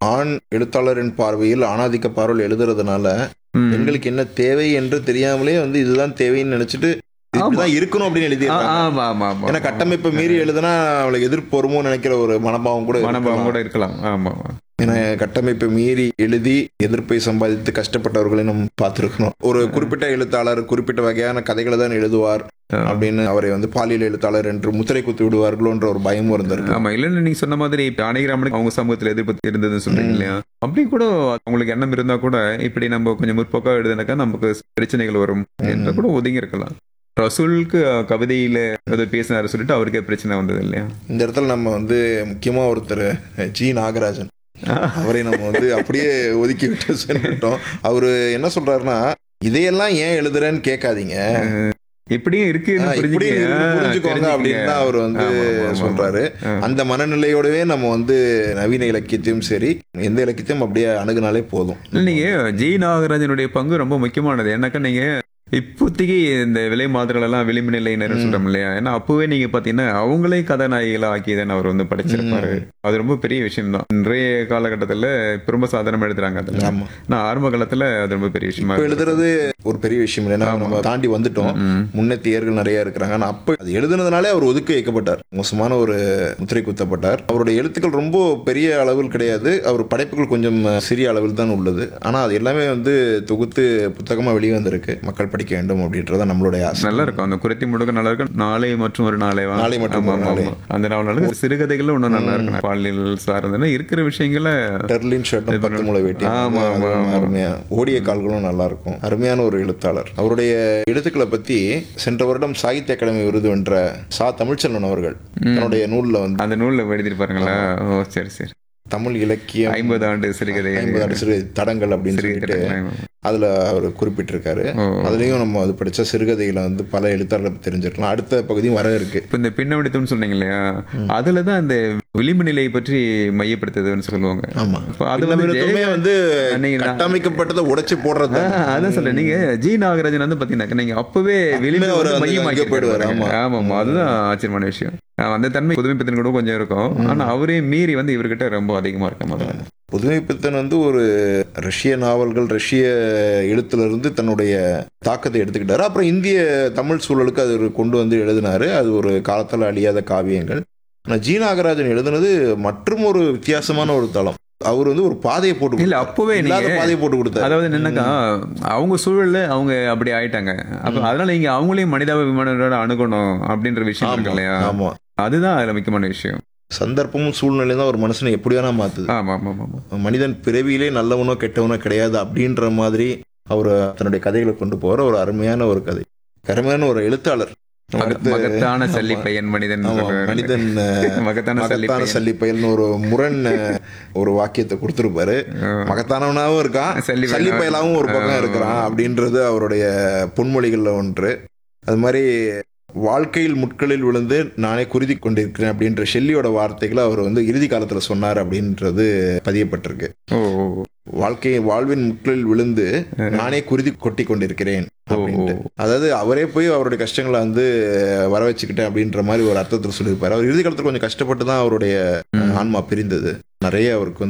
ஆண் எழுத்தாளரின் பார்வையில் ஆணாதிக்க பார்வையில் எழுதுறதுனால ம். பெண்களுக்கு என்ன தேவை என்று தெரியாமலே வந்து இதுதான் தேவைன்னு நினைச்சிட்டு இப்படிதான் இருக்கணும் அப்படின்னு ஆ, எழுதியிருக்காங்க ஆமா ஆமா ஆமா ஏன்னா கட்டமைப்பை மீறி எழுதுனா அவளுக்கு எதிர்ப்பு வருமோ நினைக்கிற ஒரு மனபாவம் கூட மனபாவம் இருக்கலாம். கூட இருக்கலாம் ஆமா ஆமா. ஏன்னா கட்டமைப்பை மீறி எழுதி எதிர்ப்பை சம்பாதித்து கஷ்டப்பட்டவர்களை நம்ம பார்த்துருக்கணும் ஒரு குறிப்பிட்ட எழுத்தாளர் குறிப்பிட்ட வகையான கதைகளை தான் எழுதுவார் ஆ. அப்படின்னு அவரை வந்து பாலியல் எழுத்தாளர் என்று முத்திரை குத்தி விடுவார்களோன்ற ஒரு பயமும் இருந்திருக்கு ஆமா இல்லன்னு நீங்க சொன்ன மாதிரி இப்ப அணைகிராமனுக்கு அவங்க சமூகத்துல எதிர்ப்பு இருந்ததுன்னு சொல்றீங்க ம். இல்லையா அப்படி கூட அவங்களுக்கு எண்ணம் இருந்தா கூட இப்படி நம்ம கொஞ்சம் முற்போக்கா எழுதுனாக்கா நமக்கு பிரச்சனைகள் வரும் என்று கூட ஒதுங்கி இருக்கலாம் ரசூலுக்கு அஹ், கவிதையில ஏதோ பேசினாரு சொல்லிட்டு அவருக்கே பிரச்சனை வந்தது இல்லையா இந்த இடத்துல நம்ம வந்து முக்கியமா ஒருத்தர் ஜி நாகராஜன் அவரை நம்ம வந்து அப்படியே ஒதுக்கி விட்டு சென்றுட்டோம் அவரு என்ன சொல்றாருன்னா இதையெல்லாம் ஏன் எழுதுறேன்னு கேட்காதீங்க இப்படியும் இருக்குன்னு ஆ, இப்படி புரிஞ்சுக்கங்க. புரிஞ்சுக்கோங்க தெரிஞ்சுக்கங்க. அப்படின்னு தான் அவர் வந்து ஆமா, ஆமா, ஆமா. சொல்றாரு ஆ. அந்த மனநிலையோடவே நம்ம வந்து நவீன இலக்கியத்தையும் சரி எந்த இலக்கியத்தையும் அப்படியே அணுகுனாலே போதும் இல்ல, நீங்க ஜி நாகராஜனுடைய பங்கு ரொம்ப முக்கியமானது ஏன்னாக்கா நீங்க இப்போதைக்கு இந்த விலை மாதிரிகள் எல்லாம் விளிம்பு நிலையினர் சொல்றோம் இல்லையா ஏன்னா அப்பவே நீங்க பாத்தீங்கன்னா அவங்களே கதாநாயகிகளா ஆக்கி தானே அவர் வந்து படைச்சிருப்பாரு அது ரொம்ப பெரிய விஷயம் தான் இன்றைய காலகட்டத்துல இப்ப ரொம்ப சாதாரணமா எழுதுறாங்க அதுல ஆமா நான் ஆரம்ப காலத்துல அது ரொம்ப பெரிய விஷயமா இப்ப இருக்கு. எழுதுறது ஒரு பெரிய விஷயம் இல்லை ஏன்னா நம்ம தாண்டி வந்துட்டோம் ம். முன்னேத்தியர்கள் நிறைய இருக்கிறாங்க ஆனா அப்ப அது எழுதுனதுனாலே அவர் ஒதுக்கி வைக்கப்பட்டார் மோசமான ஒரு முத்திரை குத்தப்பட்டார் அவருடைய எழுத்துக்கள் ரொம்ப பெரிய அளவில் கிடையாது அவர் படைப்புகள் கொஞ்சம் சிறிய அளவில் தான் உள்ளது ஆனா அது எல்லாமே வந்து தொகுத்து புத்தகமா வெளியே வந்திருக்கு மக்கள் படிக்க வேண்டும் அப்படின்றத நம்மளுடைய ஆசை நல்லா இருக்கும் அந்த குறைத்தி முடுக்க நல்லா இருக்கும் நாளை மற்றும் ஒரு நாளை வா. நாளை மற்றும் ஆமா, ஒரு ஆமா, நாளை. ஆமா. அந்த நாவல் நல்லா இருக்கும். சிறுகதைகளும் இன்னும் நல்லா இருக்கும் பாலியல் சார்ந்ததுன்னா இருக்கிற விஷயங்களை டெர்லின் ஷர்ட்டும் பத்து முளை வெட்டி ஆமா, ஆமா, ஆமா. அருமையா ஓடிய கால்களும் நல்லா இருக்கும் அருமையான ஒரு எழுத்தாளர் அவருடைய எழுத்துக்களை பத்தி சென்ற வருடம் சாகித்ய அகாடமி விருது வென்ற சா தமிழ்ச்செல்வன் அவர்கள் தன்னுடைய நூல்ல வந்து அந்த நூல்ல எழுதிருப்பாருங்களா ஓ சரி சரி தமிழ் இலக்கியம் ஐம்பது ஆண்டு சிறுகதை ஐம்பது ஆண்டு சிறு தடங்கள் அப்படின்னு சிறுகதை சொல்லிட்டு திரைப்படம். அதுல அவர் குறிப்பிட்டிருக்காரு ஓ. அதுலயும் நம்ம அது படிச்ச சிறுகதைகளை வந்து பல எழுத்தாளர்களை பத்தி தெரிஞ்சிருக்கலாம் அடுத்த பகுதியும் வர இருக்கு இப்ப இந்த பின்னவடித்தம்னு சொன்னீங்க இல்லையா அதுலதான் அந்த விளிம்பு நிலையை பற்றி மையப்படுத்துதுன்னு சொல்லுவாங்க ஆமா இப்ப அது வந்து பின்னவிருத்தமே வந்து நீங்க நான்- கட்டமைக்கப்பட்டதை உடைச்சு போடுறது ஆ, அதான் சொல்றேன் நீங்க ஜி நாகராஜன் வந்து பாத்தீங்கன்னா நீங்க அப்பவே விளிம்பு அவர் வந்து வந்து மையமாக்கி அங்கே போயிடுவாரு, போயிடுவாரு ஆமா. ஆமா அதுதான் ஆச்சரியமான விஷயம் ஆ, அந்த தன்மை புதுமைப்பித்தன் கூட கொஞ்சம் இருக்கும் ஆனா அவரே மீறி வந்து இவர்கிட்ட ரொம்ப அதிகமா இருக்க மாதிரி புதுமை பித்தன் வந்து ஒரு ரஷ்ய நாவல்கள் ரஷ்ய எழுத்துல தன்னுடைய தாக்கத்தை எடுத்துக்கிட்டாரு அப்புறம் இந்திய தமிழ் சூழலுக்கு அது ஒரு கொண்டு வந்து எழுதினாரு அது ஒரு காலத்தில் அழியாத காவியங்கள் ஆனால் ஜி நாகராஜன் எழுதுனது மற்றும் ஒரு வித்தியாசமான ஒரு தளம் அவர் வந்து ஒரு பாதையை போட்டு இல்ல கொடுத்தாரு. அப்பவே இல்லாத நீங்க பாதையை போட்டு கொடுத்தாரு அதாவது என்னக்கா அவங்க சூழல்ல அவங்க அப்படி ஆயிட்டாங்க அப்ப அதனால நீங்க அவங்களையும் மனிதாபிமானோட அணுகணும் அப்படின்ற விஷயம் இருக்கு இல்லையா ஆமா அதுதான் அதுல முக்கியமான விஷயம் சந்தர்ப்பமும் சூழ்நிலையும் தான் ஒரு மனுஷனை எப்படி வேணா மாத்துது ஆமா ஆமா ஆமா, ஆமா மனிதன் பிறவியிலே நல்லவனோ கெட்டவனோ கிடையாது அப்படின்ற மாதிரி அவர் தன்னுடைய கதைகளை கொண்டு போற ஒரு அருமையான ஒரு கதை அருமையான ஒரு எழுத்தாளர் அடுத்து- மகத்தான சல்லி பையன் மனிதன் ஆமா, சொல்றாரு. மனிதன் அஹ், மகத்தான சல்லி மகத்தான பையன் சல்லி பயல்னு ஒரு முரண் அஹ், ஒரு வாக்கியத்தை கொடுத்திருப்பாரு ஆ. மகத்தானவனாவும் இருக்கான் சல்லி சல்லி பயலா- பயலாவும் ஒரு பக்கம் ஆ. இருக்கிறான் அப்படின்றது அவருடைய பொன்மொழிகள்ல ஒன்று அது மாதிரி வாழ்க்கையில் முட்களில் விழுந்து நானே குருதி கொண்டிருக்கிறேன் அப்படின்ற ஷெல்லியோட வார்த்தைகளை அவர் வந்து இறுதி காலத்துல சொன்னார் அப்படின்றது பதியப்பட்டிருக்கு ஓ ஓ, ஓ. வாழ்க்கை வாழ்வின் முட்களில் விழுந்து நானே குருதி கொட்டி கொண்டிருக்கிறேன் அப்படின்ட்டு அதாவது அவரே போய் அவருடைய கஷ்டங்களை வந்து வர வச்சுக்கிட்டேன் அப்படின்ற மாதிரி ஒரு அர்த்தத்தில் சொல்லியிருப்பாரு அவர் இறுதி காலத்துல கொஞ்சம் கஷ்டப்பட்டு தான் அவருடைய ஆன்மா பிரிந்தது நிறைய அவருக்கு வந்து